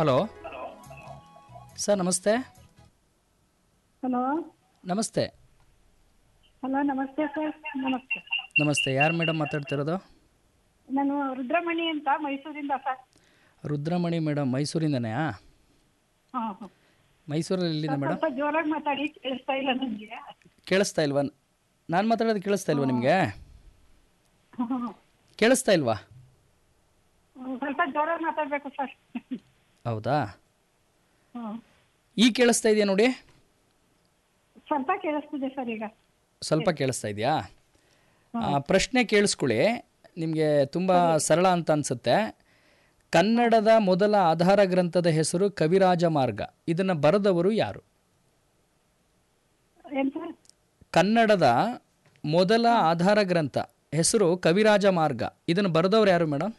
Hello sir ನಮಸ್ತೆ hello ನಮಸ್ತೆ hello ನಮಸ್ತೆ ಸರ್ ನಮಸ್ತೆ ನಮಸ್ತೆ ಯಾರು ಮೇಡಮ್ ಮಾತಾಡ್ತಿರೋದು ನಾನು ರುದ್ರಮಣಿ ಅಂತ ಮೈಸೂರಿಂದ ಸರ್ ರುದ್ರಮಣಿ ಮೇಡಮ್ ಮೈಸೂರಿಂದನೇ ಹಾಂ ಹಾಂ ಮೈಸೂರಲ್ಲಿ ಎಲ್ಲಿಂದ ಮೇಡಮ್ ಸ್ವಲ್ಪ ಜೋರಾಗಿ ಮಾತಾಡಿ ಕೇಳಿಸ್ತಾ ಇಲ್ಲ ನನಗೆ ಕೇಳಿಸ್ತಾ ಇಲ್ವಾ ನಾನು ಮಾತಾಡೋದು ಕೇಳಿಸ್ತಾ ಇಲ್ವಾ ನಿಮಗೆ ಕೇಳಿಸ್ತಾ ಇಲ್ವಾ ಸ್ವಲ್ಪ ಜೋರಾಗಿ ಮಾತಾಡಬೇಕು ಸರ್ ಹೌದಾ ಹ್ಞೂ ಈಗ ಕೇಳಿಸ್ತಾ ಇದೆಯಾ ನೋಡಿ ಸ್ವಲ್ಪ ಕೇಳಿಸ್ತಿದೆ ಸರ್ ಈಗ ಸ್ವಲ್ಪ ಕೇಳಿಸ್ತಾ ಇದೆಯಾ ಆ, ಪ್ರಶ್ನೆ ಕೇಳಿಸ್ಕೊಳ್ಳಿ ನಿಮಗೆ ತುಂಬ ಸರಳ ಅಂತ ಅನಿಸುತ್ತೆ ಕನ್ನಡದ ಮೊದಲ ಆಧಾರ ಗ್ರಂಥದ ಹೆಸರು ಕವಿರಾಜ ಮಾರ್ಗ ಇದನ್ನು ಬರೆದವರು ಯಾರು ಏನು ಸರ್ ಕನ್ನಡದ ಮೊದಲ ಆಧಾರ ಗ್ರಂಥ ಹೆಸರು ಕವಿರಾಜ ಮಾರ್ಗ ಇದನ್ನು ಬರೆದವ್ರು ಯಾರು ಮೇಡಮ್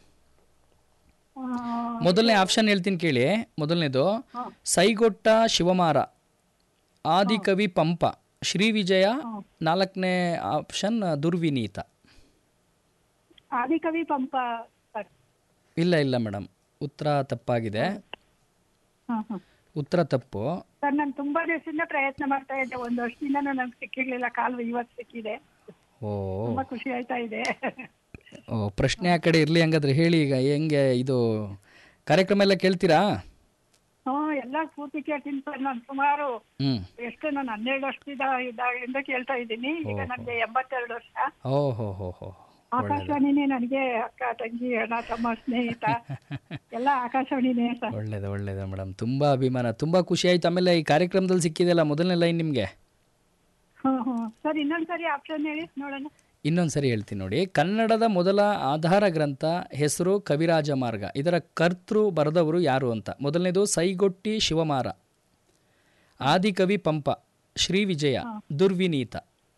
ಮೊದಲನೇ ಆಪ್ಷನ್ ಹೇಳ್ತೀನಿ ಕೇಳಿ ಮೊದಲನೇದು ಸೈಗೊಟ್ಟ ಶಿವಮಾರ ಆದಿಕವಿ ಪಂಪ ಶ್ರೀ ವಿಜಯ ನಾಲ್ಕನೇ ಆಪ್ಷನ್ ದುರ್ವಿನೀತ ಆದಿಕವಿ ಪಂಪ ಸರ್ ಇಲ್ಲ ಇಲ್ಲ ಮೇಡಮ್ ಉತ್ತರ ತಪ್ಪಾಗಿದೆ ಹಾಂ ಹಾಂ ಉತ್ತರ ತಪ್ಪು ಸರ್ ನಾನು ತುಂಬಾ ದಿವಸದಿಂದ ಪ್ರಯತ್ನ ಮಾಡ್ತಾ ಇದ್ದೆ ಒಂದು ವರ್ಷದಿಂದ ನನಗೆ ಸಿಕ್ಕಿರ್ಲಿಲ್ಲ ಕಾಲು ಇವತ್ತು ಸಿಕ್ಕಿದೆ ಓ ತುಂಬಾ ಖುಷಿ ಆಯ್ತಾ ಇದೆ ಓ ಪ್ರಶ್ನೆ ಆ ಕಡೆ ಇರಲಿ ಹಂಗಾದ್ರೆ ಹೇಳಿ ಈಗ ಹೆಂಗೆ ಇದು ಕಾರ್ಯಕ್ರಮ ಎಲ್ಲ ಕೇಳ್ತೀರಾ ಹ್ಞೂ ಎಲ್ಲ ಪೂರ್ತಿ ಕೇಳ್ತೀನಿ ಸರ್ ನಾನು ಸುಮಾರು ಹ್ಞೂ ಎಷ್ಟು ನಾನು ಹನ್ನೆರಡು ವರ್ಷದ ಇದ್ದಾಗಿಂದ ಕೇಳ್ತಾ ಇದ್ದೀನಿ ಈಗ ನನಗೆ ಎಂಬತ್ತೆರಡು ವರ್ಷ ಓ ಹೋ ಹೋ ಹೋ ಆಕಾಶವಾಣಿನೇ ನನಗೆ ಅಕ್ಕ ತಂಗಿ ಅಣ್ಣ ತಮ್ಮ ಸ್ನೇಹಿತ ಎಲ್ಲ ಆಕಾಶವಾಣಿನೇ ಸರ್ ಒಳ್ಳೇದು ಒಳ್ಳೇದು ಮೇಡಮ್ ತುಂಬ ಅಭಿಮಾನ ತುಂಬ ಖುಷಿ ಆಯ್ತು ಆಮೇಲೆ ಈ ಕಾರ್ಯಕ್ರಮದಲ್ಲಿ ಸಿಕ್ಕಿದೆಯಲ್ಲ ಮೊದಲನೇ ಲೈನ್ ನಿಮಗೆ ಹ್ಞೂ ಹ್ಞೂ ಸರ್ ಇನ್ನೊಂದ್ಸರಿ ಆಪ್ಷನ್ ಹೇಳಿ ನೋಡೋಣ ಇನ್ನೊಂದು ಸರಿ ಹೇಳ್ತೀನಿ ನೋಡಿ ಕನ್ನಡದ ಮೊದಲ ಆಧಾರ ಗ್ರಂಥ ಹೆಸರು ಕವಿರಾಜ ಮಾರ್ಗ ಇದರ ಕರ್ತೃ ಬರೆದವರು ಯಾರು ಅಂತ ಮೊದಲನೇದು ಸೈಗೊಟ್ಟಿ ಶಿವಮಾರ ಆದಿಕವಿ ಪಂಪ ಶ್ರೀ ವಿಜಯ ದುರ್ವಿನೀತ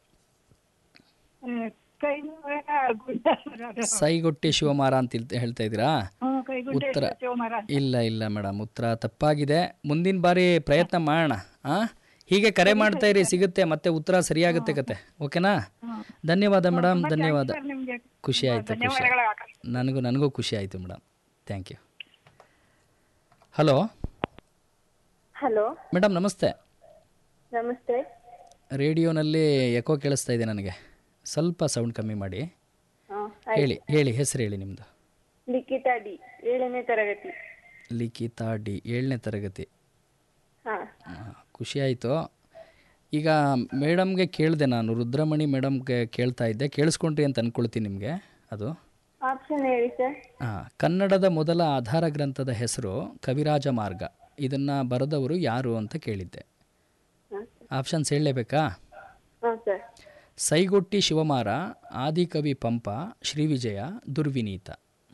ಆ, ಕೈ ಗುಡ್ಡ ಸರ್ ಅದು ಸೈಗೊಟ್ಟಿ ಶಿವಮಾರ ಅಂತ ಇಲ್ತ- ಹೇಳ್ತಾ ಇದ್ದೀರಾ ಹ್ಞೂ ಕೈಗುಡ್ಡ ಉತ್ತರ ಶಿವಮರ ಇಲ್ಲ ಇಲ್ಲ ಮೇಡಮ್ ಉತ್ತರ ತಪ್ಪಾಗಿದೆ ಮುಂದಿನ ಬಾರಿ ಪ್ರಯತ್ನ ಮಾಡೋಣ ಹಾಂ ಹೀಗೆ ಕರೆ ಮಾಡ್ತಾ ಇರಿ ಸಿಗುತ್ತೆ ಮತ್ತೆ ಉತ್ತರ ಸರಿಯಾಗುತ್ತೆ ಕತೆ ಓಕೆನಾ ಧನ್ಯವಾದ ಮೇಡಮ್ ಧನ್ಯವಾದ ಸರ್ ನಿಮಗೆ ಖುಷಿ ಆಯಿತು ಖುಷಿ ಧನ್ಯವಾದಗಳು ಆಕಾಶ ನನಗೂ ನನಗೂ ಖುಷಿ ಆಯಿತು madam thank you hello hello madam ನಮಸ್ತೆ ನಮಸ್ತೆ ರೇಡಿಯೋನಲ್ಲಿ ಎಕೋ ಕೇಳಿಸ್ತಾ ಇದೆ ನನಗೆ ಸ್ವಲ್ಪ ಸೌಂಡ್ ಕಮ್ಮಿ ಮಾಡಿ ಹಾ, ಹೇಳಿ ಹೇಳಿ ಹೆಸರು ಹೇಳಿ ನಿಮ್ಮದು ಲಿಖಿತಾ ಡಿ ಏಳನೇ ತರಗತಿ ಲಿಖಿತಾ ಡಿ ಏಳನೇ ತರಗತಿ ಹಾ ಆ, ಖುಷಿ ಆಯಿತು ಈಗ ಮೇಡಮ್ಗೆ ಕೇಳಿದೆ ನಾನು ರುದ್ರಮಣಿ ಮೇಡಮ್ಗೆ ಕೇಳ್ತಾ ಇದ್ದೆ ಕೇಳಿಸ್ಕೊಂಡ್ರಿ ಅಂತ ಅಂದ್ಕೊಳ್ತೀನಿ ನಿಮಗೆ ಅದು ಆಪ್ಷನ್ ಹೇಳಿ ಸರ್ ಆ, ಕನ್ನಡದ ಮೊದಲ ಆಧಾರ ಗ್ರಂಥದ ಹೆಸರು ಕವಿರಾಜ ಮಾರ್ಗ ಇದನ್ನು ಬರೆದವರು ಯಾರು ಅಂತ ಕೇಳಿದ್ದೆ ಆಪ್ಷನ್ಸ್ ಹೇಳಲೇಬೇಕಾ ಹಾ ಸರ್ ಸೈಗೊಟ್ಟಿ ಶಿವಮಾರ ಆದಿಕವಿ ಪಂಪ ಶ್ರೀವಿಜಯ ದುರ್ವಿನೀತ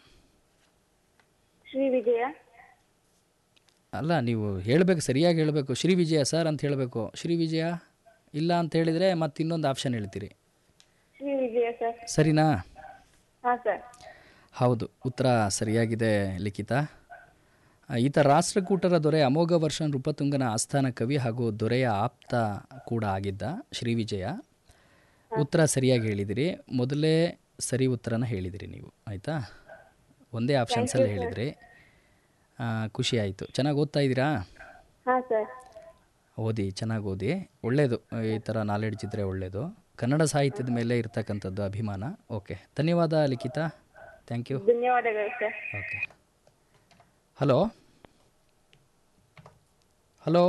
ಶ್ರೀ ವಿಜಯ ಅಲ್ಲ ನೀವು ಹೇಳಬೇಕು ಸರಿಯಾಗಿ ಹೇಳಬೇಕು ಶ್ರೀ ವಿಜಯ ಸರ್ ಅಂತ ಹೇಳಬೇಕು ಶ್ರೀ ವಿಜಯ ಇಲ್ಲ ಅಂತ ಹೇಳಿದರೆ ಮತ್ತೆ ಇನ್ನೊಂದು ಆಪ್ಷನ್ ಹೇಳ್ತೀರಿ ಶ್ರೀ ವಿಜಯ ಸರ್ ಸರಿನಾ ಹಾ ಸರ್ ಹೌದು ಉತ್ತರ ಸರಿಯಾಗಿದೆ ಲಿಖಿತ ಆ, ಈತ ರಾಷ್ಟ್ರಕೂಟರ ದೊರೆ ಅಮೋಘ ವರ್ಷ ನೃಪತುಂಗನ ಆಸ್ಥಾನ ಕವಿ ಹಾಗೂ ದೊರೆಯ ಆಪ್ತ ಕೂಡ ಆಗಿದ್ದ ಶ್ರೀ ವಿಜಯ ಉತ್ತರ ಸರಿಯಾಗಿ ಹೇಳಿದಿರಿ ಮೊದಲೇ ಸರಿ ಉತ್ತರನ ಹೇಳಿದಿರಿ ನೀವು ಆಯಿತಾ ಒಂದೇ ಆಪ್ಷನ್ಸಲ್ಲಿ ಹೇಳಿದ್ರಿ ಆ, ಖುಷಿ ಆಯಿತು ಚೆನ್ನಾಗಿ ಓದ್ತಾ ಇದ್ದೀರಾ ಹಾ ಸರ್ ಓದಿ ಚೆನ್ನಾಗಿ ಓದಿ ಒಳ್ಳೆಯದು ಈ ಥರ ನಾಲೆಡ್ಜ್ ಇದ್ದರೆ ಒಳ್ಳೆಯದು ಕನ್ನಡ ಸಾಹಿತ್ಯದ ಮೇಲೆ ಇರ್ತಕ್ಕಂಥದ್ದು ಅಭಿಮಾನ ಓಕೆ ಧನ್ಯವಾದ ಲಿಖಿತಾ ಥ್ಯಾಂಕ್ ಯು ಧನ್ಯವಾದಗಳು sir okay hello hello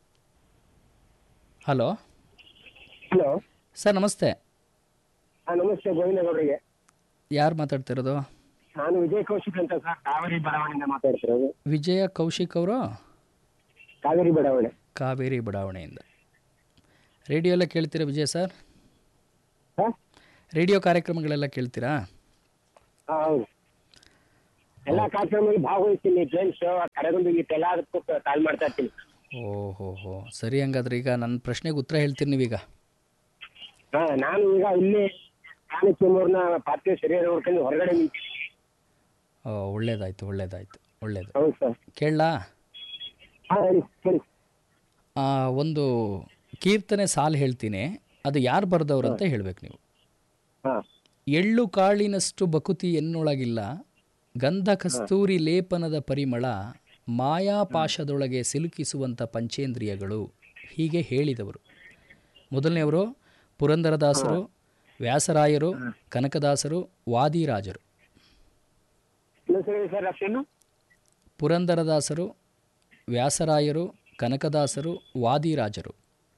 hello hello sir ನಮಸ್ತೆ ಹಾಂ ನಮಸ್ತೆ ಗೋವಿಂದಗೌಡರಿಗೆ ಯಾರು ಮಾತಾಡ್ತಿರೋದು ನಾನು ವಿಜಯ್ ಕೌಶಿಕ್ ಅಂತ ಸರ್ ಕಾವೇರಿ ಬಡಾವಣೆಯಿಂದ ಮಾತಾಡ್ತಿರೋದು ವಿಜಯ ಕೌಶಿಕ್ ಅವರು ಕಾವೇರಿ ಬಡಾವಣೆ ಕಾವೇರಿ ಬಡಾವಣೆಯಿಂದ ರೇಡಿಯೋ ಎಲ್ಲ ಕೇಳ್ತೀರಾ ವಿಜಯ್ ಸರ್ ಹಾಂ ರೇಡಿಯೋ ಕಾರ್ಯಕ್ರಮಗಳೆಲ್ಲ ಕೇಳ್ತೀರಾ ಹಾಂ ಹೌದು ಎಲ್ಲ ಕಾರ್ಯಕ್ರಮದಲ್ಲಿ ಭಾಗವಹಿಸ್ತೀನಿ ಗೇಮ್ ಶೋ ಕರೆಗೊಂದು ಎಲ್ಲ ಅದಕ್ಕೂ ಕಾಲ್ ಮಾಡ್ತಾ ಇರ್ತೀನಿ ಓಹೋ ಹೋ ಸರಿ ಹಂಗಾದ್ರೆ ಈಗ ನನ್ನ ಪ್ರಶ್ನೆಗೆ ಉತ್ತರ ಹೇಳ್ತೀರಿ ನೀವೀಗ ಹಾಂ ನಾನು ಈಗ ಇಲ್ಲಿ ಕಾಣಿಕೆಮ್ಮೂರ್ನ ಪಾರ್ಥಿವ ಶರೀರ ನೋಡ್ಕೊಂಡು ಹೊರಗಡೆ ನಿಂತಿದ್ದೀನಿ ಓ ಒಳ್ಳೇದಾಯ್ತು ಒಳ್ಳೇದಾಯ್ತು ಒಳ್ಳೇದು ಹೌದು ಸರ್ ಕೇಳಲಾ ಹಾಂ ಹೇಳಿ ಹೇಳಿ ಆ, ಒಂದು ಕೀರ್ತನೆ ಸಾಲು ಹೇಳ್ತೀನಿ ಅದು ಯಾರು ಬರೆದವ್ರು ಅಂತ ಹೇಳ್ಬೇಕು ನೀವು ಹಾಂ ಎಳ್ಳು ಕಾಳಿನಷ್ಟು ಬಕುತಿ ಎನ್ನೊಳಗಿಲ್ಲ ಗಂಧ ಕಸ್ತೂರಿ ಲೇಪನದ ಪರಿಮಳ ಮಾಯಾಪಾಶದೊಳಗೆ ಸಿಲುಕಿಸುವಂಥ ಪಂಚೇಂದ್ರಿಯಗಳು ಹೀಗೆ ಹೇಳಿದವರು ಮೊದಲನೆಯವರು ಪುರಂದರದಾಸರು ವ್ಯಾಸರಾಯರು ಕನಕದಾಸರು ವಾದಿರಾಜರು ಇನ್ನೊಂದ್ಸರಿ ಹೇಳಿ ಸರ್ ಅಷ್ಟೇನು ಪುರಂದರದಾಸರು ವ್ಯಾಸರಾಯರು ಕನಕದಾಸರು ವಾದಿರಾಜರು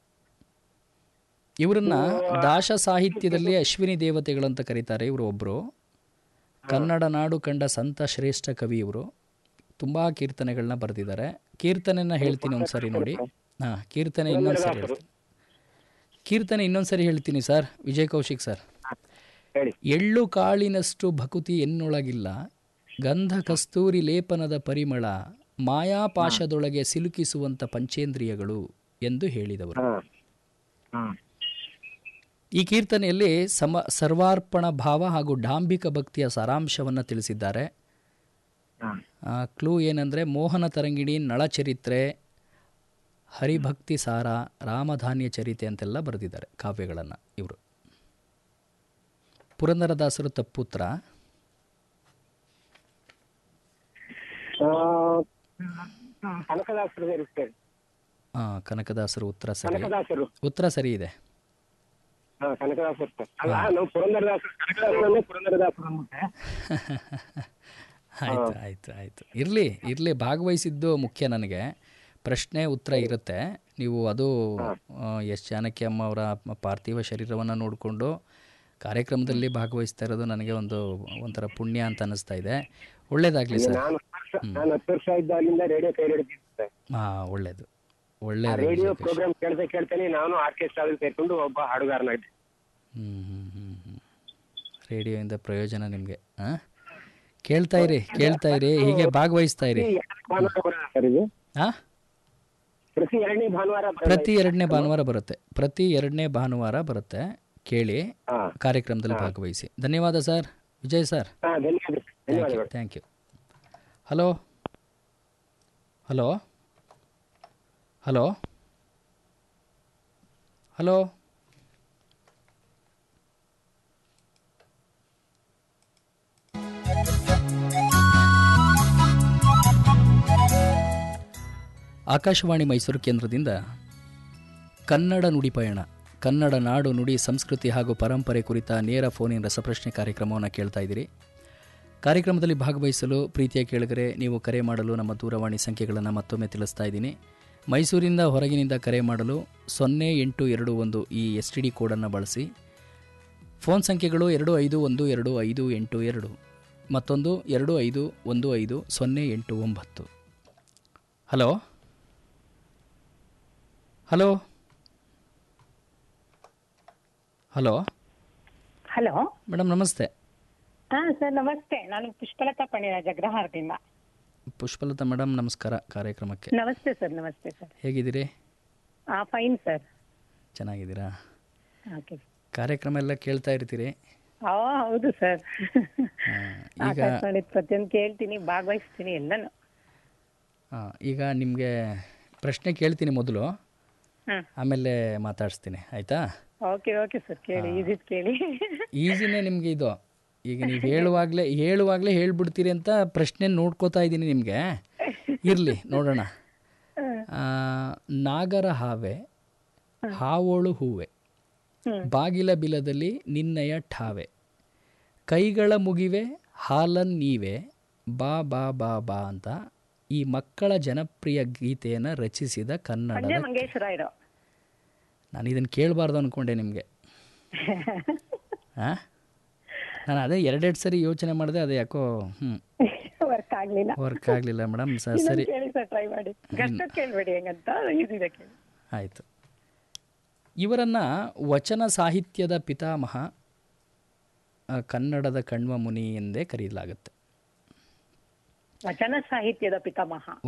ಇವರನ್ನ ದಾಶ ಸಾಹಿತ್ಯದಲ್ಲಿ ಅಶ್ವಿನಿ ದೇವತೆಗಳಂತ ಕರೀತಾರೆ ಇವರು ಒಬ್ಬರು ಕನ್ನಡ ನಾಡು ಕಂಡ ಸಂತ ಶ್ರೇಷ್ಠ ಕವಿ ಇವರು ತುಂಬ ಕೀರ್ತನೆಗಳನ್ನ ಬರೆದಿದ್ದಾರೆ ಕೀರ್ತನೆನ ಹೇಳ್ತೀನಿ ಒಂದ್ಸರಿ ನೋಡಿ ಹಾಂ ಕೀರ್ತನೆ ಇನ್ನೊಂದ್ಸರಿ ಹೇಳ್ತೀನಿ ಕೀರ್ತನೆ ಇನ್ನೊಂದ್ಸರಿ ಹೇಳ್ತೀನಿ ಸರ್ ವಿಜಯ್ ಕೌಶಿಕ್ ಸರ್ ಹೇಳಿ ಎಳ್ಳು ಕಾಳಿನಷ್ಟು ಭಕುತಿ ಎನ್ನೊಳಗಿಲ್ಲ ಗಂಧ ಕಸ್ತೂರಿ ಲೇಪನದ ಪರಿಮಳ ಮಾಯಾಪಾಶದೊಳಗೆ ಸಿಲುಕಿಸುವಂಥ ಪಂಚೇಂದ್ರಿಯಗಳು ಎಂದು ಹೇಳಿದವರು ಹಾ ಹಾ ಈ ಕೀರ್ತನೆಯಲ್ಲಿ ಸಮ ಸರ್ವಾರ್ಪಣ ಭಾವ ಹಾಗೂ ಡಾಂಬಿಕ ಭಕ್ತಿಯ ಸಾರಾಂಶವನ್ನು ತಿಳಿಸಿದ್ದಾರೆ ಹಾ ಆ, ಕ್ಲೂ ಏನಂದರೆ ಮೋಹನ ತರಂಗಿಣಿ ನಳಚರಿತ್ರೆ ಹರಿಭಕ್ತಿ ಸಾರ ರಾಮಧಾನ್ಯ ಚರಿತೆ ಅಂತೆಲ್ಲ ಬರೆದಿದ್ದಾರೆ ಕಾವ್ಯಗಳನ್ನು ಇವರು ಪುರಂದರದಾಸರು ತಪ್ಪುತ್ರ ಆ, ಕನಕದಾಸರು ಇರ್ತಾರೆ ಆ, ಕನಕದಾಸರು ಉತ್ತರ ಸರಿ ಕನಕದಾಸರು ಉತ್ತರ ಸರಿ ಇದೆ ಹಾ ಕನಕದಾಸರು ಸರ್ ಅಲ್ಲ ನಾವು ಪುರಂದರದಾಸರು ಕನಕದಾಸರನ್ನೇ ಪುರಂದರದಾಸರು ಅಂದ್ಬಿಟ್ಟೆ ಆಯ್ತು ಆಯ್ತು ಆಯಿತು ಇರಲಿ ಇರಲಿ ಭಾಗವಹಿಸಿದ್ದು ಮುಖ್ಯ ನನಗೆ ಪ್ರಶ್ನೆ ಉತ್ತರ ಇರುತ್ತೆ ನೀವು ಅದು ಎಸ್ ಜಾನಕಿ ಅಮ್ಮ ಅವರ ಪಾರ್ಥಿವ ಶರೀರವನ್ನು ನೋಡಿಕೊಂಡು ಕಾರ್ಯಕ್ರಮದಲ್ಲಿ ಭಾಗವಹಿಸ್ತಾ ಇರೋದು ನನಗೆ ಒಂದು ಒಂಥರ ಪುಣ್ಯ ಅಂತ ಅನ್ನಿಸ್ತಾ ಇದೆ ಒಳ್ಳೇದಾಗಲಿ ಸರ್ ನಾನು ಹತ್ತು ವರ್ಷ ನಾನು ಹತ್ತು ವರ್ಷ ಇದ್ದಾಗಲಿಂದ ರೇಡಿಯೋ ಕೈ ಹಿಡಿದಿದ್ದೆ ಹಾಂ ಒಳ್ಳೇದು ಒಳ್ಳೇದು ರೇಡಿಯೋ ಪ್ರೋಗ್ರಾಮ್ ಕೇಳ್ತಾ ಕೇಳ್ತಾನೆ ನಾನು ಆರ್ಕೆಸ್ಟ್ರಾದಲ್ಲಿ ಸೇರ್ಕೊಂಡು ಒಬ್ಬ ಹಾಡುಗಾರನಾಗಿದ್ದೆ ಹ್ಞೂ ಹ್ಞೂ ಹ್ಞೂ ಹ್ಞೂ ರೇಡಿಯೋಯಿಂದ ಪ್ರಯೋಜನ ನಿಮಗೆ ಹಾಂ ಕೇಳ್ತಾ ಇರಿ ಕೇಳ್ತಾ ಇರಿ ಹೀಗೆ ಭಾಗವಹಿಸ್ತಾ ಇರಿ ಭಾನುವಾರ ಬರೋದಾ ಸರ್ ಇದು ಹಾಂ ಪ್ರತಿ ಎರಡನೇ ಭಾನುವಾರ ಬರೋದಾ? ಪ್ರತಿ ಎರಡನೇ ಭಾನುವಾರ ಬರುತ್ತೆ ಪ್ರತಿ ಎರಡನೇ ಭಾನುವಾರ ಬರುತ್ತೆ ಕೇಳಿ ಹಾ ಕಾರ್ಯಕ್ರಮದಲ್ಲಿ ಭಾಗವಹಿಸಿ ಧನ್ಯವಾದ ಸರ್ ವಿಜಯ್ ಸರ್ ಹಾ ಧನ್ಯವಾದ ಧನ್ಯವಾದಗಳು thank you hello hello hello hello Akashvani Mysuru ಕೇಂದ್ರದಿಂದ ಕನ್ನಡ ನುಡಿ ಪಯಣ ಕನ್ನಡ ನಾಡು ನುಡಿ ಸಂಸ್ಕೃತಿ ಹಾಗೂ ಪರಂಪರೆ ಕುರಿತ ನೇರ ಫೋನಿನ ರಸಪ್ರಶ್ನೆ ಕಾರ್ಯಕ್ರಮವನ್ನು ಕೇಳ್ತಾ ಇದ್ದೀರಿ ಕಾರ್ಯಕ್ರಮದಲ್ಲಿ ಭಾಗವಹಿಸಲು ಪ್ರೀತಿಯ ಕೇಳಿದರೆ ನೀವು ಕರೆ ಮಾಡಲು ನಮ್ಮ ದೂರವಾಣಿ ಸಂಖ್ಯೆಗಳನ್ನು ಮತ್ತೊಮ್ಮೆ ತಿಳಿಸ್ತಾ ಇದ್ದೀನಿ ಮೈಸೂರಿಂದ ಹೊರಗಿನಿಂದ ಕರೆ ಮಾಡಲು ಸೊನ್ನೆ ಎಂಟು ಎರಡು ಒಂದು ಈ ಎಸ್ ಟಿ ಡಿ ಕೋಡನ್ನು ಬಳಸಿ ಫೋನ್ ಸಂಖ್ಯೆಗಳು ಎರಡು ಐದು ಒಂದು ಎರಡು ಐದು ಎಂಟು ಎರಡು ಮತ್ತೊಂದು ಎರಡು ಐದು ಒಂದು ಐದು ಸೊನ್ನೆ ಎಂಟು ಒಂಬತ್ತು hello hello hello hello madam ನಮಸ್ತೆ ಹಾ ಸರ್ ನಮಸ್ತೆ ನಾನು ಪುಷ್ಪಲತಾ ಪಣಿರಾಜ ಅಗ್ರಹಾರದಿಂದ ಪುಷ್ಪಲತಾ ಮೇಡಮ್ ನಮಸ್ಕಾರ ಕಾರ್ಯಕ್ರಮಕ್ಕೆ ನಮಸ್ತೆ ಸರ್ ನಮಸ್ತೆ ಸರ್ ಹೇಗಿದ್ದೀರಿ ಹಾ ಫೈನ್ ಸರ್ ಚೆನ್ನಾಗಿದ್ದೀರಾ ಓಕೆ ಕಾರ್ಯಕ್ರಮ ಎಲ್ಲ ಕೇಳ್ತಾ ಇರ್ತೀರಿ ಆ ಹೌದು ಸರ್ ಆ, ಈಗ ಆಕಾಶವಾಣಿ ಪ್ರತಿಯೊಂದು ಕೇಳ್ತೀನಿ ಭಾಗವಹಿಸ್ತೀನಿ ಎಲ್ಲಾನು ಆ, ಈಗ ನಿಮಗೆ ಪ್ರಶ್ನೆ ಕೇಳ್ತೀನಿ ಮೊದಲು ಹ್ಮ್ ಆಮೇಲೆ ಮಾತಾಡಿಸ್ತೀನಿ ಆಯಿತಾ ಓಕೆ ಓಕೆ ಸರ್ ಕೇಳಿ ಈಸಿದ್ ಕೇಳಿ ಈಸಿನೇ ನಿಮಗೆ ಇದು ಈಗ ನೀವು ಹೇಳುವಾಗಲೇ ಹೇಳುವಾಗಲೇ ಹೇಳ್ಬಿಡ್ತೀರಿ ಅಂತ ಪ್ರಶ್ನೆ ನೋಡ್ಕೋತಾ ಇದ್ದೀನಿ ನಿಮಗೆ ಇರಲಿ ನೋಡೋಣ ಆ, ನಾಗರ ಹಾವೆ ಹಾವೋಳು ಹೂವೆ ಬಾಗಿಲ ಬಿಲದಲ್ಲಿ ನಿನ್ನಯ ಠಾವೆ ಕೈಗಳ ಮುಗಿವೆ ಹಾಲನ್ ನೀವೆ ಬಾ ಬಾ ಬಾ ಬಾ ಅಂತ ಈ ಮಕ್ಕಳ ಜನಪ್ರಿಯ ಗೀತೆಯನ್ನು ರಚಿಸಿದ ಕನ್ನಡದ ಸಂಜೆ ಮಂಗೇಶ್ವರಾಯರು ನಾನು ಇದನ್ನು ಕೇಳಬಾರ್ದು ಅಂದ್ಕೊಂಡೆ ನಿಮಗೆ ಹಾಂ ನಾನು ಅದೇ ಎರಡೆರಡು ಸರಿ ಯೋಚನೆ ಮಾಡಿದೆ ಅದು ಯಾಕೋ ಹ್ಞೂ ವರ್ಕ್ ಆಗ್ಲಿಲ್ಲ ವರ್ಕ್ ಆಗಲಿಲ್ಲ ಮೇಡಮ್ ಸ ಸರಿ ಇನ್ನೊಂದ್ ಕೇಳಿ ಸರ್ ಟ್ರೈ ಮಾಡಿ ಕಷ್ಟ ಕೇಳ್ಬೇಡಿ ಹೆಂಗಂತ ಈಸಿದೆ ಕೇಳಿ ಆಯಿತು ಇವರನ್ನು ವಚನ ಸಾಹಿತ್ಯದ ಪಿತಾಮಹ ಆ, ಕನ್ನಡದ ಕಣ್ವ ಮುನಿ ಎಂದೇ ಕರೆಯಲಾಗುತ್ತೆ ವಚನ ಸಾಹಿತ್ಯದ ಪಿತಾಮಹ